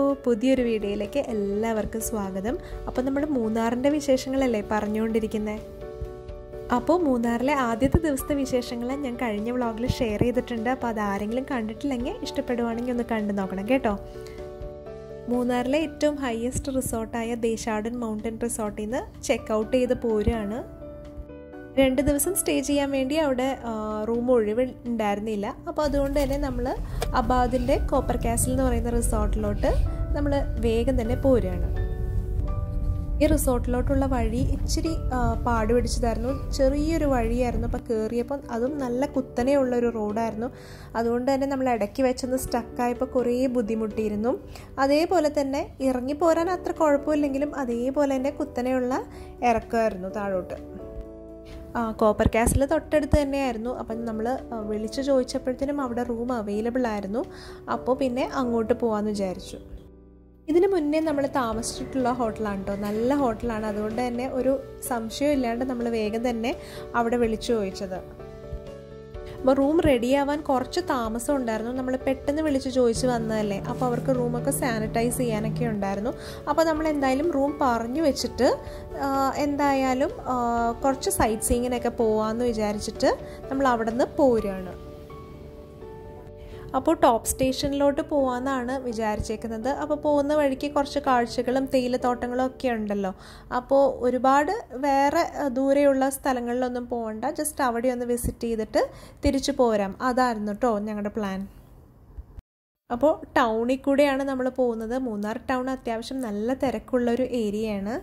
പുതിയൊരു വീഡിയോയിലേക്ക് എല്ലാവർക്കും സ്വാഗതം അപ്പോൾ നമ്മൾ മൂന്നാറിൻ്റെ വിശേഷങ്ങളല്ലേ പറഞ്ഞുകൊണ്ടിരിക്കുന്നത് അപ്പോൾ മൂന്നാറിലെ ആദ്യത്തെ ദിവസത്തെ വിശേഷങ്ങൾ ഞാൻ കഴിഞ്ഞ വ്ളോഗിൽ ഷെയർ ചെയ്തിട്ടുണ്ട് അപ്പോൾ അത് ആരെങ്കിലും കണ്ടിട്ടില്ലെങ്കിൽ ഇഷ്ടപ്പെടുവാണെങ്കിൽ ഒന്ന് കണ്ടു നോക്കണം കേട്ടോ മൂന്നാറിലെ ഏറ്റവും ഹയസ്റ്റ് റിസോർട്ടായ ദേശാടൻ മൗണ്ടൻ റിസോർട്ടിൽ നിന്ന് ചെക്ക് ഔട്ട് ചെയ്ത് പോരുകയാണ് രണ്ട് ദിവസം സ്റ്റേ ചെയ്യാൻ വേണ്ടി അവിടെ റൂം ഒഴിവ് ഉണ്ടായിരുന്നില്ല അപ്പോൾ അതുകൊണ്ട് തന്നെ നമ്മൾ അബാദിൻ്റെ കോപ്പർ കാസിൽ എന്ന് പറയുന്ന റിസോർട്ടിലോട്ട് നമ്മൾ വേഗം തന്നെ പോരുകയാണ് ഈ റിസോർട്ടിലോട്ടുള്ള വഴി ഇച്ചിരി പാട് പിടിച്ചതായിരുന്നു ചെറിയൊരു വഴിയായിരുന്നു അപ്പോൾ കയറിയപ്പോൾ അതും നല്ല കുത്തനെയുള്ള ഒരു റോഡായിരുന്നു അതുകൊണ്ട് തന്നെ നമ്മൾ ഇടയ്ക്ക് വെച്ചൊന്ന് സ്റ്റക്കായപ്പോൾ കുറേ ബുദ്ധിമുട്ടിയിരുന്നു അതേപോലെ തന്നെ ഇറങ്ങി പോരാൻ അത്ര കുഴപ്പമില്ലെങ്കിലും അതേപോലെ തന്നെ കുത്തനെയുള്ള ഇറക്കമായിരുന്നു താഴോട്ട് കോപ്പർ കാസിൽ തൊട്ടടുത്ത് തന്നെയായിരുന്നു അപ്പം നമ്മൾ വിളിച്ച് ചോദിച്ചപ്പോഴത്തേനും അവിടെ റൂം അവൈലബിൾ ആയിരുന്നു അപ്പോൾ പിന്നെ അങ്ങോട്ട് പോകാമെന്ന് വിചാരിച്ചു ഇതിന് മുന്നേ നമ്മൾ താമസിച്ചിട്ടുള്ള ഹോട്ടലാണ് കേട്ടോ നല്ല ഹോട്ടലാണ് അതുകൊണ്ട് തന്നെ ഒരു സംശയം ഇല്ലാണ്ട് നമ്മൾ വേഗം തന്നെ അവിടെ വിളിച്ചു ചോദിച്ചത് അപ്പോൾ റൂം റെഡിയാവാൻ കുറച്ച് താമസം ഉണ്ടായിരുന്നു നമ്മൾ പെട്ടെന്ന് വിളിച്ച് ചോദിച്ച് വന്നതല്ലേ അപ്പോൾ അവർക്ക് റൂമൊക്കെ സാനിറ്റൈസ് ചെയ്യാനൊക്കെ ഉണ്ടായിരുന്നു അപ്പോൾ നമ്മൾ എന്തായാലും റൂം പറഞ്ഞു വെച്ചിട്ട് എന്തായാലും കുറച്ച് സൈറ്റ് സീയിങ്ങിനൊക്കെ പോവാമെന്ന് വിചാരിച്ചിട്ട് നമ്മൾ അവിടെ നിന്ന് പോരുകയാണ് അപ്പോൾ ടോപ്പ് സ്റ്റേഷനിലോട്ട് പോകാമെന്നാണ് വിചാരിച്ചേക്കുന്നത് അപ്പോൾ പോകുന്ന വഴിക്ക് കുറച്ച് കാഴ്ചകളും തേയിലത്തോട്ടങ്ങളും ഒക്കെ ഉണ്ടല്ലോ അപ്പോൾ ഒരുപാട് വേറെ ദൂരെയുള്ള സ്ഥലങ്ങളിലൊന്നും പോകണ്ട ജസ്റ്റ് അവിടെ ഒന്ന് വിസിറ്റ് ചെയ്തിട്ട് തിരിച്ചു പോരാം അതായിരുന്നു കേട്ടോ ഞങ്ങളുടെ പ്ലാൻ അപ്പോൾ ടൗണിൽ കൂടെയാണ് നമ്മൾ പോകുന്നത് മൂന്നാർ ടൗൺ അത്യാവശ്യം നല്ല തിരക്കുള്ളൊരു ഏരിയയാണ്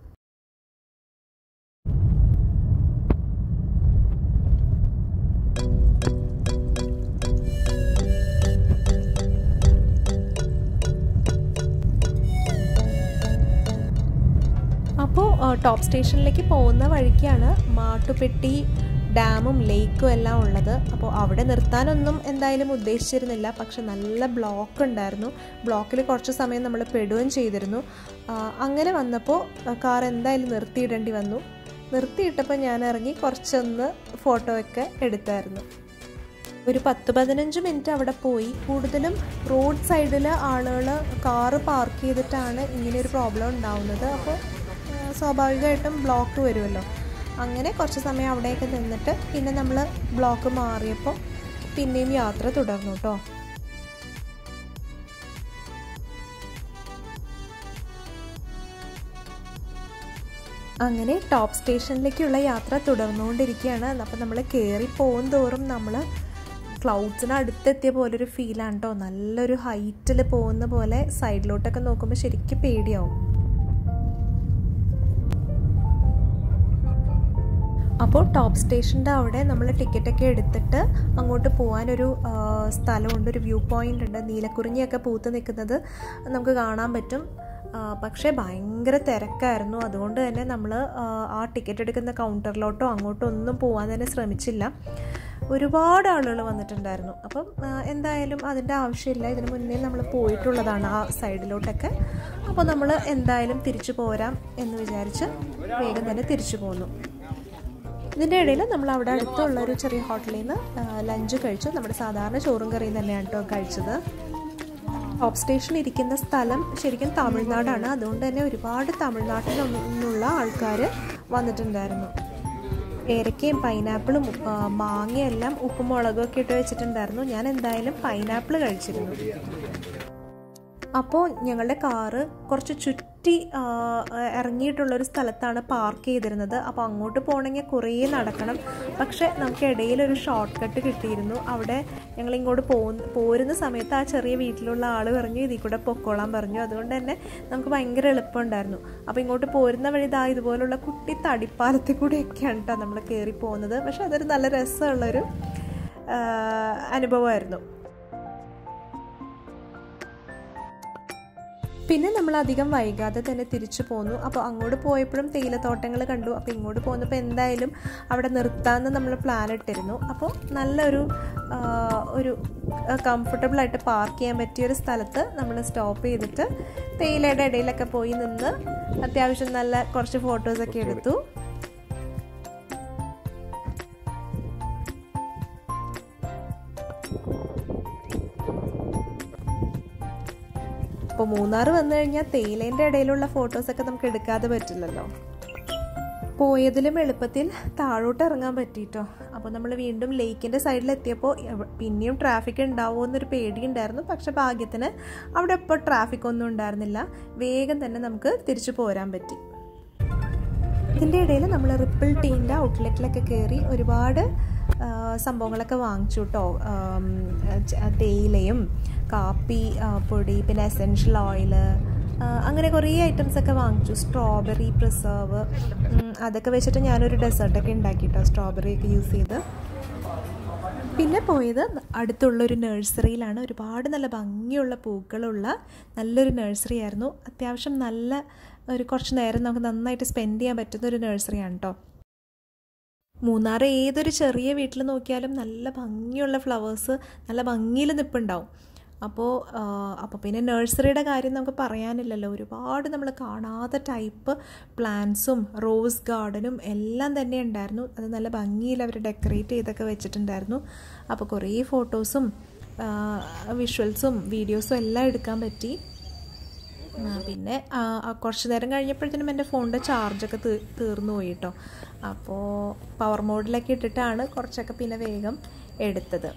അപ്പോൾ ടോപ്പ് സ്റ്റേഷനിലേക്ക് പോകുന്ന വഴിക്കാണ് മാട്ടുപെട്ടി ഡാമും ലേക്കും എല്ലാം ഉള്ളത് അപ്പോൾ അവിടെ നിർത്താനൊന്നും എന്തായാലും ഉദ്ദേശിച്ചിരുന്നില്ല പക്ഷെ നല്ല ബ്ലോക്ക് ഉണ്ടായിരുന്നു ബ്ലോക്കിൽ കുറച്ച് സമയം നമ്മൾ പെടുകയും ചെയ്തിരുന്നു അങ്ങനെ വന്നപ്പോൾ കാർ എന്തായാലും നിർത്തിയിടേണ്ടി വന്നു നിർത്തിയിട്ടപ്പോൾ ഞാൻ ഇറങ്ങി കുറച്ചൊന്ന് ഫോട്ടോ ഒക്കെ എടുത്തായിരുന്നു ഒരു പത്ത് പതിനഞ്ച് മിനിറ്റ് അവിടെ പോയി കൂടുതലും റോഡ് സൈഡിൽ ആളുകൾ കാറ് പാർക്ക് ചെയ്തിട്ടാണ് ഇങ്ങനെ ഒരു പ്രോബ്ലം ഉണ്ടാവുന്നത് അപ്പോൾ സ്വാഭാവികമായിട്ടും ബ്ലോക്ക് വരുമല്ലോ അങ്ങനെ കുറച്ച് സമയം അവിടെയൊക്കെ നിന്നിട്ട് പിന്നെ നമ്മൾ ബ്ലോക്ക് മാറിയപ്പോൾ പിന്നെയും യാത്ര തുടർന്നു കേട്ടോ അങ്ങനെ ടോപ്പ് സ്റ്റേഷനിലേക്കുള്ള യാത്ര തുടർന്നുകൊണ്ടിരിക്കുകയാണ് അപ്പോൾ നമ്മൾ കയറി പോകും തോറും നമ്മൾ ക്ലൗഡ്സിന് അടുത്തെത്തിയ പോലൊരു ഫീലാണ് കേട്ടോ നല്ലൊരു ഹൈറ്റിൽ പോകുന്ന പോലെ സൈഡിലോട്ടൊക്കെ നോക്കുമ്പോൾ ശരിക്കും പേടിയാവും അപ്പോൾ ടോപ്പ് സ്റ്റേഷൻ്റെ അവിടെ നമ്മൾ ടിക്കറ്റൊക്കെ എടുത്തിട്ട് അങ്ങോട്ട് പോകാനൊരു സ്ഥലമുണ്ട് ഒരു വ്യൂ പോയിൻ്റ് ഉണ്ട് നീലക്കുറിഞ്ഞിയൊക്കെ പൂത്ത് നിൽക്കുന്നത് നമുക്ക് കാണാൻ പറ്റും പക്ഷേ ഭയങ്കര തിരക്കായിരുന്നു അതുകൊണ്ട് തന്നെ നമ്മൾ ആ ടിക്കറ്റ് എടുക്കുന്ന കൗണ്ടറിലോട്ടോ അങ്ങോട്ടോ ഒന്നും പോകാൻ തന്നെ ശ്രമിച്ചില്ല ഒരുപാട് ആളുകൾ വന്നിട്ടുണ്ടായിരുന്നു അപ്പം എന്തായാലും അതിൻ്റെ ആവശ്യമില്ല ഇതിന് മുന്നേ നമ്മൾ പോയിട്ടുള്ളതാണ് ആ സൈഡിലോട്ടൊക്കെ അപ്പോൾ നമ്മൾ എന്തായാലും തിരിച്ചു പോരാം എന്ന് വിചാരിച്ച് വേഗം തന്നെ തിരിച്ചു പോന്നു ഇതിൻ്റെ ഇടയിൽ നമ്മൾ അവിടെ അടുത്തുള്ള ഒരു ചെറിയ ഹോട്ടലിൽ നിന്ന് ലഞ്ച് കഴിച്ചു നമ്മുടെ സാധാരണ ചോറും കറിയും തന്നെയാണ് കേട്ടോ കഴിച്ചത് ടോപ്പ് സ്റ്റേഷനിൽ ഇരിക്കുന്ന സ്ഥലം ശരിക്കും തമിഴ്നാടാണ് അതുകൊണ്ട് തന്നെ ഒരുപാട് തമിഴ്നാട്ടിൽ നിന്നുള്ള ആൾക്കാർ വന്നിട്ടുണ്ടായിരുന്നു ഏരക്കയും പൈനാപ്പിളും മാങ്ങയെല്ലാം ഉപ്പും മുളകും ഒക്കെ ഇട്ട് വെച്ചിട്ടുണ്ടായിരുന്നു ഞാൻ എന്തായാലും പൈനാപ്പിൾ കഴിച്ചിരുന്നു അപ്പോൾ ഞങ്ങളുടെ കാറ് കുറച്ച് ചുറ്റി ഇറങ്ങിയിട്ടുള്ളൊരു സ്ഥലത്താണ് പാർക്ക് ചെയ്തിരുന്നത് അപ്പോൾ അങ്ങോട്ട് പോകണമെങ്കിൽ കുറേ നടക്കണം പക്ഷേ നമുക്ക് ഇടയിൽ ഒരു ഷോർട്ട് കട്ട് കിട്ടിയിരുന്നു അവിടെ ഞങ്ങൾ ഇങ്ങോട്ട് പോകുന്ന പോരുന്ന സമയത്ത് ആ ചെറിയ വീട്ടിലുള്ള ആൾ പറഞ്ഞു ഇതിൽ കൂടെ പൊക്കോളാൻ പറഞ്ഞു അതുകൊണ്ട് തന്നെ നമുക്ക് ഭയങ്കര എളുപ്പമുണ്ടായിരുന്നു അപ്പോൾ ഇങ്ങോട്ട് പോരുന്ന വഴി ഇതാ ഇതുപോലുള്ള കുട്ടി തടിപ്പാലത്തിൽ കൂടെയൊക്കെയാണ് കേട്ടോ നമ്മൾ കയറി പോകുന്നത് പക്ഷെ അതൊരു നല്ല രസമുള്ളൊരു അനുഭവമായിരുന്നു പിന്നെ നമ്മൾ അധികം വൈകാതെ തന്നെ തിരിച്ചു പോന്നു അപ്പോൾ അങ്ങോട്ട് പോയപ്പോഴും തേയിലത്തോട്ടങ്ങൾ കണ്ടു അപ്പോൾ ഇങ്ങോട്ട് പോന്നപ്പോൾ എന്തായാലും അവിടെ നിർത്താമെന്ന് നമ്മൾ പ്ലാൻ ഇട്ടിരുന്നു അപ്പോൾ നല്ലൊരു ഒരു കംഫർട്ടബിളായിട്ട് പാർക്ക് ചെയ്യാൻ പറ്റിയ ഒരു സ്ഥലത്ത് നമ്മൾ സ്റ്റോപ്പ് ചെയ്തിട്ട് തേയിലയുടെ ഇടയിലൊക്കെ പോയി നിന്ന് അത്യാവശ്യം നല്ല കുറച്ച് ഫോട്ടോസൊക്കെ എടുത്തു അപ്പോൾ മൂന്നാർ വന്നു കഴിഞ്ഞാൽ തേയിലേൻ്റെ ഇടയിലുള്ള ഫോട്ടോസൊക്കെ നമുക്ക് എടുക്കാതെ പറ്റില്ലല്ലോ പോയതിലും എളുപ്പത്തിൽ താഴോട്ട് ഇറങ്ങാൻ പറ്റിയിട്ടോ അപ്പോൾ നമ്മൾ വീണ്ടും ലേക്കിൻ്റെ സൈഡിലെത്തിയപ്പോൾ പിന്നെയും ട്രാഫിക് ഉണ്ടാവുമോ എന്നൊരു പേടിയുണ്ടായിരുന്നു പക്ഷെ ഭാഗ്യത്തിന് അവിടെ ഇപ്പോൾ ട്രാഫിക് ഒന്നും ഉണ്ടായിരുന്നില്ല വേഗം തന്നെ നമുക്ക് തിരിച്ചു പോരാൻ പറ്റി ഇതിൻ്റെ ഇടയിൽ നമ്മൾ റിപ്പിൾ ടീൻ്റെ ഔട്ട്ലെറ്റിലൊക്കെ കയറി ഒരുപാട് സംഭവങ്ങളൊക്കെ വാങ്ങിച്ചു കേട്ടോ തേയിലയും കാപ്പി പൊടി പിന്നെ എസെൻഷ്യൽ ഓയില് അങ്ങനെ കുറേ ഐറ്റംസ് ഒക്കെ വാങ്ങിച്ചു സ്ട്രോബെറി പ്രിസർവ് അതൊക്കെ വെച്ചിട്ട് ഞാനൊരു ഡെസേർട്ടൊക്കെ ഉണ്ടാക്കിട്ടോ സ്ട്രോബെറി ഒക്കെ യൂസ് ചെയ്ത് പിന്നെ പോയത് അടുത്തുള്ളൊരു നഴ്സറിയിലാണ് ഒരുപാട് നല്ല ഭംഗിയുള്ള പൂക്കളുള്ള നല്ലൊരു നഴ്സറി ആയിരുന്നു അത്യാവശ്യം നല്ല ഒരു കുറച്ച് നേരം നമുക്ക് നന്നായിട്ട് സ്പെൻഡ് ചെയ്യാൻ പറ്റുന്ന ഒരു നഴ്സറിയാണ് കേട്ടോ മൂന്നാർ ഏതൊരു ചെറിയ വീട്ടിൽ നോക്കിയാലും നല്ല ഭംഗിയുള്ള ഫ്ലവേഴ്സ് നല്ല ഭംഗിയിൽ നിൽപ്പുണ്ടാവും അപ്പോൾ അപ്പോൾ പിന്നെ നഴ്സറിയുടെ കാര്യം നമുക്ക് പറയാനില്ലല്ലോ ഒരുപാട് നമ്മൾ കാണാത്ത ടൈപ്പ് പ്ലാന്റ്സും റോസ് ഗാർഡനും എല്ലാം തന്നെ ഉണ്ടായിരുന്നു അത് നല്ല ഭംഗിയിൽ അവർ ഡെക്കറേറ്റ് ചെയ്തൊക്കെ വെച്ചിട്ടുണ്ടായിരുന്നു അപ്പോൾ കുറേ ഫോട്ടോസും വിഷ്വൽസും വീഡിയോസും എല്ലാം എടുക്കാൻ പറ്റി പിന്നെ കുറച്ച് നേരം കഴിഞ്ഞപ്പോഴത്തേനും എൻ്റെ ഫോണിൻ്റെ ചാർജൊക്കെ തീ തീർന്നു പോയി കേട്ടോ അപ്പോൾ പവർ മോഡിലൊക്കെ ഇട്ടിട്ടാണ് കുറച്ചൊക്കെ പിന്നെ വേഗം എടുത്തത്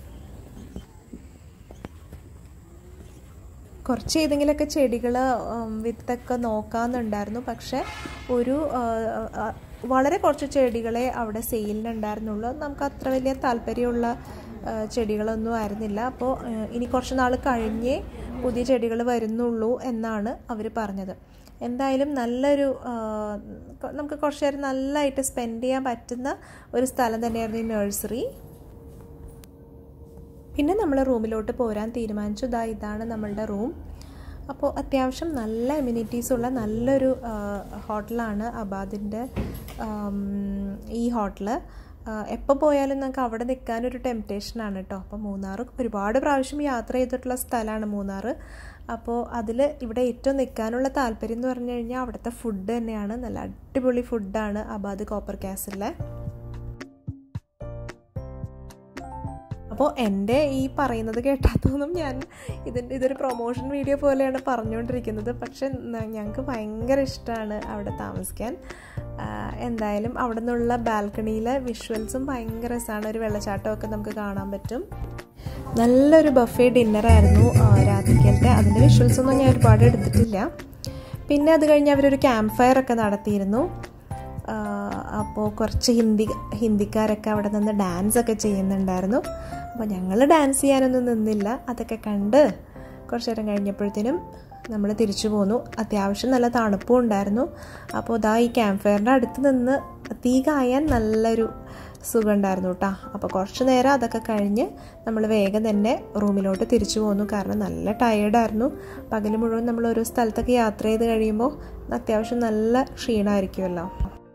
കുറച്ച് ഏതെങ്കിലുമൊക്കെ ചെടികൾ വിത്തൊക്കെ നോക്കാമെന്നുണ്ടായിരുന്നു പക്ഷേ ഒരു വളരെ കുറച്ച് ചെടികളെ അവിടെ സെയിലിനുണ്ടായിരുന്നുള്ളൂ നമുക്ക് അത്ര വലിയ താല്പര്യമുള്ള ചെടികളൊന്നും ആയിരുന്നില്ല അപ്പോൾ ഇനി കുറച്ച് നാൾ കഴിഞ്ഞേ പുതിയ ചെടികൾ വരുന്നുള്ളൂ എന്നാണ് അവർ പറഞ്ഞത് എന്തായാലും നല്ലൊരു നമുക്ക് കുറച്ച് നേരം നല്ലതായിട്ട് സ്പെൻഡ് ചെയ്യാൻ പറ്റുന്ന ഒരു സ്ഥലം തന്നെയായിരുന്നു ഈ നഴ്സറി പിന്നെ നമ്മൾ റൂമിലോട്ട് പോരാൻ തീരുമാനിച്ചു ഇതാ ഇതാണ് നമ്മളുടെ റൂം അപ്പോൾ അത്യാവശ്യം നല്ല എമ്യൂണിറ്റീസ് ഉള്ള നല്ലൊരു ഹോട്ടലാണ് അബാദിൻ്റെ ഈ ഹോട്ടൽ എപ്പോൾ പോയാലും നമുക്ക് അവിടെ നിൽക്കാനൊരു ടെംപ്റ്റേഷനാണ് കേട്ടോ അപ്പോൾ മൂന്നാർ ഒരുപാട് പ്രാവശ്യം യാത്ര ചെയ്തിട്ടുള്ള സ്ഥലമാണ് മൂന്നാർ അപ്പോൾ അതിൽ ഇവിടെ ഏറ്റവും നിൽക്കാനുള്ള താല്പര്യം എന്ന് പറഞ്ഞു കഴിഞ്ഞാൽ അവിടുത്തെ ഫുഡ് തന്നെയാണ് നല്ല അടിപൊളി ഫുഡാണ് അബാദ് കോപ്പർ ക്യാസിലെ അപ്പോൾ എൻ്റെ ഈ പറയുന്നത് കേട്ടാത്തൊന്നും ഞാൻ ഇതിൻ്റെ ഇതൊരു പ്രൊമോഷൻ വീഡിയോ പോലെയാണ് പറഞ്ഞുകൊണ്ടിരിക്കുന്നത് പക്ഷെ ഞങ്ങൾക്ക് ഭയങ്കര ഇഷ്ടമാണ് അവിടെ താമസിക്കാൻ എന്തായാലും അവിടെ നിന്നുള്ള ബാൽക്കണിയിലെ വിഷ്വൽസും ഭയങ്കര രസമാണ് ഒരു വെള്ളച്ചാട്ടമൊക്കെ നമുക്ക് കാണാൻ പറ്റും നല്ലൊരു ബഫേ ഡിന്നറായിരുന്നു രാത്രിക്കലത്തെ അതിൻ്റെ വിഷ്വൽസൊന്നും ഞാൻ ഒരുപാട് എടുത്തിട്ടില്ല പിന്നെ അത് കഴിഞ്ഞ് അവരൊരു ക്യാമ്പ് ഫയർ ഒക്കെ നടത്തിയിരുന്നു അപ്പോൾ കുറച്ച് ഹിന്ദി ഹിന്ദിക്കാരൊക്കെ അവിടെ നിന്ന് ഡാൻസ് ഒക്കെ ചെയ്യുന്നുണ്ടായിരുന്നു അപ്പോൾ ഞങ്ങൾ ഡാൻസ് ചെയ്യാനൊന്നും നിന്നില്ല അതൊക്കെ കണ്ട് കുറച്ച് നേരം കഴിഞ്ഞപ്പോഴത്തേനും നമ്മൾ തിരിച്ചു പോന്നു അത്യാവശ്യം നല്ല തണുപ്പും ഉണ്ടായിരുന്നു അപ്പോൾ ഇതാ ഈ ക്യാമ്പ് ഫയറിൻ്റെ അടുത്ത് നിന്ന് തീ കായാൻ നല്ലൊരു സുഖം ഉണ്ടായിരുന്നു കേട്ടോ അപ്പോൾ കുറച്ച് നേരം അതൊക്കെ കഴിഞ്ഞ് നമ്മൾ വേഗം തന്നെ റൂമിലോട്ട് തിരിച്ചു പോന്നു കാരണം നല്ല ടയേർഡായിരുന്നു പകൽ മുഴുവൻ നമ്മൾ ഓരോ സ്ഥലത്തൊക്കെ യാത്ര ചെയ്ത് കഴിയുമ്പോൾ അത്യാവശ്യം നല്ല ക്ഷീണമായിരിക്കുമല്ലോ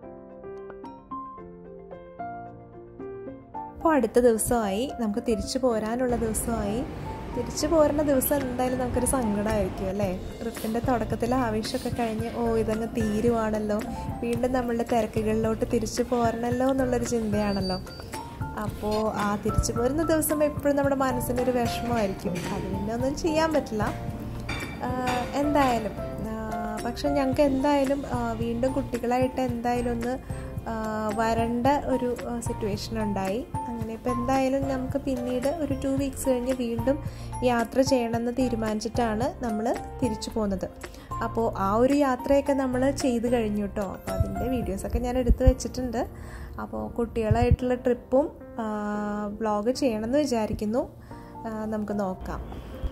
അപ്പോൾ അടുത്ത ദിവസമായി നമുക്ക് തിരിച്ചു പോരാനുള്ള ദിവസമായി തിരിച്ചു പോരുന്ന ദിവസം എന്തായാലും നമുക്കൊരു സങ്കടമായിരിക്കും അല്ലേ ട്രിപ്പിൻ്റെ തുടക്കത്തിൽ ആവേശമൊക്കെ കഴിഞ്ഞ് ഓ ഇതങ്ങ് തീരുവാണല്ലോ വീണ്ടും നമ്മളുടെ തിരക്കുകളിലോട്ട് തിരിച്ചു പോരണല്ലോ എന്നുള്ളൊരു ചിന്തയാണല്ലോ അപ്പോൾ ആ തിരിച്ചു പോരുന്ന ദിവസം എപ്പോഴും നമ്മുടെ മനസ്സിനൊരു വിഷമമായിരിക്കും അത് പിന്നെ ഒന്നും ചെയ്യാൻ പറ്റില്ല എന്തായാലും പക്ഷെ ഞങ്ങൾക്ക് എന്തായാലും വീണ്ടും കുട്ടികളായിട്ട് എന്തായാലും ഒന്ന് വരണ്ട ഒരു സിറ്റുവേഷൻ ഉണ്ടായി അങ്ങനെ ഇപ്പോൾ എന്തായാലും നമുക്ക് പിന്നീട് ഒരു ടു വീക്സ് കഴിഞ്ഞ് വീണ്ടും യാത്ര ചെയ്യണമെന്ന് തീരുമാനിച്ചിട്ടാണ് നമ്മൾ തിരിച്ചു പോകുന്നത് അപ്പോൾ ആ ഒരു യാത്രയൊക്കെ നമ്മൾ ചെയ്ത് കഴിഞ്ഞു കേട്ടോ അപ്പോൾ അതിൻ്റെ വീഡിയോസൊക്കെ ഞാൻ എടുത്തു വെച്ചിട്ടുണ്ട് അപ്പോൾ കുട്ടികളായിട്ടുള്ള ട്രിപ്പും വ്ളോഗ് ചെയ്യണമെന്ന് വിചാരിക്കുന്നു നമുക്ക് നോക്കാം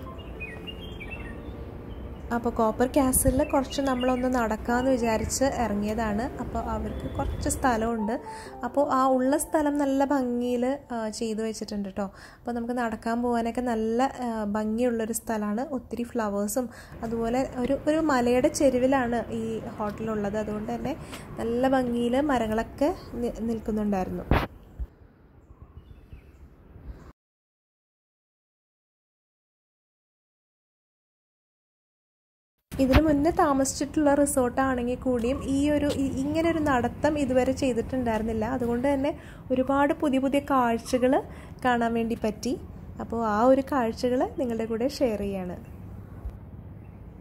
അപ്പോൾ കോപ്പർ കാസിലിൽ കുറച്ച് നമ്മളൊന്ന് നടക്കാമെന്ന് വിചാരിച്ച് ഇറങ്ങിയതാണ് അപ്പോൾ അവർക്ക് കുറച്ച് സ്ഥലമുണ്ട് അപ്പോൾ ആ ഉള്ള സ്ഥലം നല്ല ഭംഗിയിൽ ചെയ്തു വെച്ചിട്ടുണ്ട് കേട്ടോ അപ്പോൾ നമുക്ക് നടക്കാൻ പോകാനൊക്കെ നല്ല ഭംഗിയുള്ളൊരു സ്ഥലമാണ് ഒത്തിരി ഫ്ലവേഴ്സും അതുപോലെ ഒരു ഒരു മലയുടെ ചെരുവിലാണ് ഈ ഹോട്ടലുള്ളത് അതുകൊണ്ട് തന്നെ നല്ല ഭംഗിയിൽ മരങ്ങളൊക്കെ നിൽക്കുന്നുണ്ടായിരുന്നു ഇതിനു മുന്നേ താമസിച്ചിട്ടുള്ള റിസോർട്ടാണെങ്കിൽ കൂടിയും ഈ ഒരു ഇങ്ങനെ ഒരു നടത്തം ഇതുവരെ ചെയ്തിട്ടുണ്ടായിരുന്നില്ല അതുകൊണ്ട് തന്നെ ഒരുപാട് പുതിയ പുതിയ കാഴ്ചകൾ കാണാൻ വേണ്ടി പറ്റി അപ്പോൾ ആ ഒരു കാഴ്ചകൾ നിങ്ങളുടെ കൂടെ ഷെയർ ചെയ്യാണ്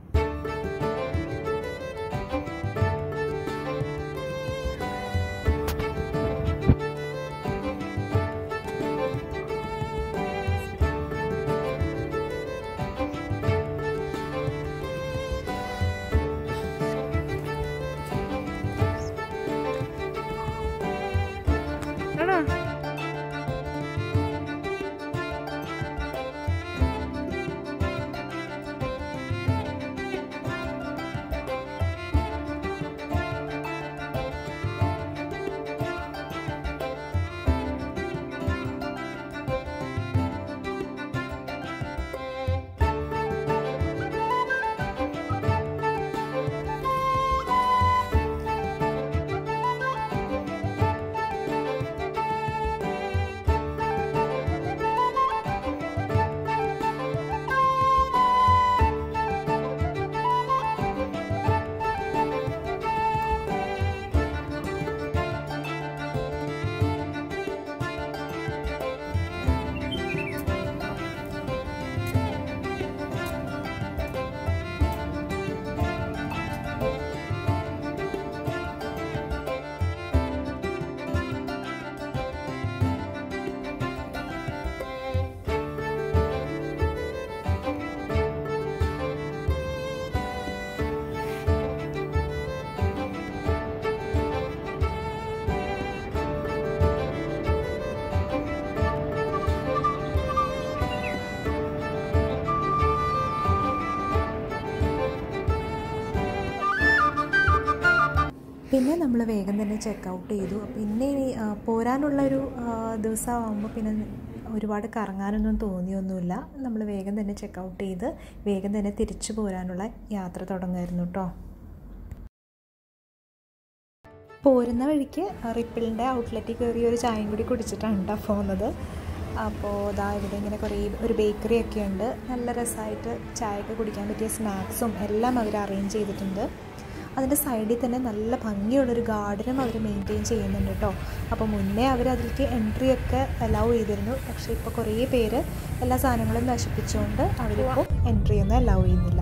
പിന്നെ നമ്മൾ വേഗം തന്നെ ചെക്ക് ഔട്ട് ചെയ്തു പിന്നെ ഇനി പോരാനുള്ള ഒരു ദിവസമാകുമ്പോൾ പിന്നെ ഒരുപാട് കറങ്ങാനൊന്നും തോന്നിയൊന്നുമില്ല നമ്മൾ വേഗം തന്നെ ചെക്ക് ഔട്ട് ചെയ്ത് വേഗം തന്നെ തിരിച്ചു പോരാനുള്ള യാത്ര തുടങ്ങുമായിരുന്നു കേട്ടോ പോരുന്ന വഴിക്ക് റിപ്പിളിൻ്റെ ഔട്ട്ലെറ്റിൽ കയറി ഒരു ചായയും കൂടി കുടിച്ചിട്ടാണ് കേട്ടോ പോകുന്നത് അപ്പോൾ ഇതാ ഇവിടെ ഇങ്ങനെ കുറേ ഒരു ബേക്കറി ഒക്കെ ഉണ്ട് നല്ല രസമായിട്ട് ചായയൊക്കെ കുടിക്കാൻ പറ്റിയ സ്നാക്സും എല്ലാം അവർ അറേഞ്ച് ചെയ്തിട്ടുണ്ട് അതിൻ്റെ സൈഡിൽ തന്നെ നല്ല ഭംഗിയുള്ളൊരു ഗാർഡനും അവർ മെയിൻറ്റെയിൻ ചെയ്യുന്നുണ്ട് കേട്ടോ അപ്പോൾ മുന്നേ അവർ അതിലേക്ക് എൻട്രി ഒക്കെ അലൗ ചെയ്തിരുന്നു പക്ഷേ ഇപ്പോൾ കുറേ പേര് എല്ലാ സാധനങ്ങളും നശിപ്പിച്ചുകൊണ്ട് അവരിപ്പോൾ എൻട്രി ഒന്നും അലൗ ചെയ്യുന്നില്ല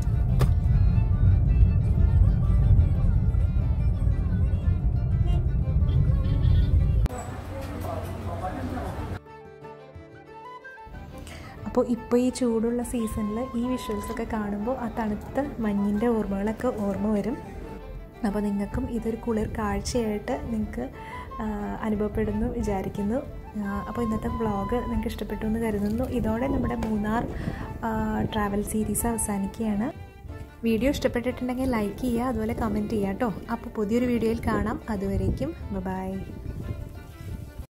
അപ്പോൾ ഇപ്പോൾ ഈ ചൂടുള്ള സീസണിൽ ഈ വിഷ്വൽസൊക്കെ കാണുമ്പോൾ ആ തണുത്ത മഞ്ഞിൻ്റെ ഓർമ്മകളൊക്കെ ഓർമ്മ വരും അപ്പോൾ നിങ്ങൾക്കും ഇതൊരു കുളിർ കാഴ്ചയായിട്ട് നിങ്ങൾക്ക് അനുഭവപ്പെടുന്നു വിചാരിക്കുന്നു അപ്പോൾ ഇന്നത്തെ വ്ളോഗ് നിങ്ങൾക്ക് ഇഷ്ടപ്പെട്ടു എന്ന് കരുതുന്നു ഇതോടെ നമ്മുടെ മൂന്നാർ ട്രാവൽ സീരീസ് അവസാനിക്കുകയാണ് വീഡിയോ ഇഷ്ടപ്പെട്ടിട്ടുണ്ടെങ്കിൽ ലൈക്ക് ചെയ്യുക അതുപോലെ കമൻറ്റ് ചെയ്യുക കേട്ടോ അപ്പോൾ പുതിയൊരു വീഡിയോയിൽ കാണാം അതുവരേക്കും ബൈ